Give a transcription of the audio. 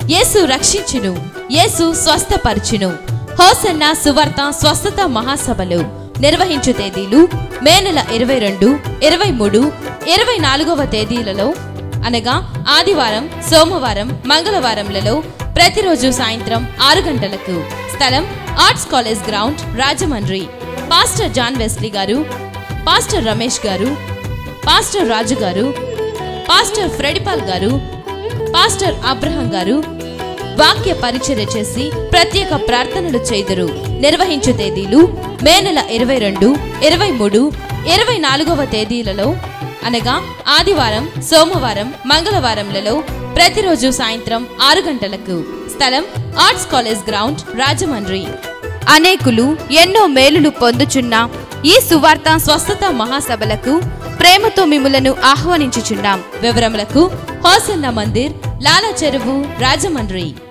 యేసు రక్షించును యేసు స్వస్థపరచును హోసన్న సువార్త స్వస్థత మహాసభలు నిర్వహించు తేదీలు మే నెల ఇరవై రెండు ఇరవై మూడు ఇరవై నాలుగవ తేదీలలో అనగా ఆదివారం సోమవారం మంగళవారంలలో ప్రతిరోజు సాయంత్రం ఆరు గంటలకు స్థలం arts college ground Rajahmundry pastor John Wesley garu pastor Ramesh garu pastor రాజు గారు పాస్టర్ ఫ్రెడిపాల్ గారు పాస్టర్ అబ్రహం గారు వాక్య పరిచర్య చేసి ప్రత్యేక ప్రార్థనలు చేదురు నిర్వహించు తేదీలు మే నెల ఇరవై రెండు ఇరవై మూడు ఇరవై నాలుగవ తేదీలలో అనగా ఆదివారం సోమవారం మంగళవారంలలో ప్రతిరోజు సాయంత్రం ఆరు గంటలకు స్థలం ఆర్ట్స్ కాలేజ్ గ్రౌండ్ రాజమండ్రి అనేకులు ఎన్నో మేలులు పొందుచున్న ఈ సువార్త స్వస్థత మహాసభలకు ప్రేమతో మిమ్ములను ఆహ్వానించుచున్నాం వివరములకు హోసన్న మందిర్ లాల చెరువు రాజమండ్రి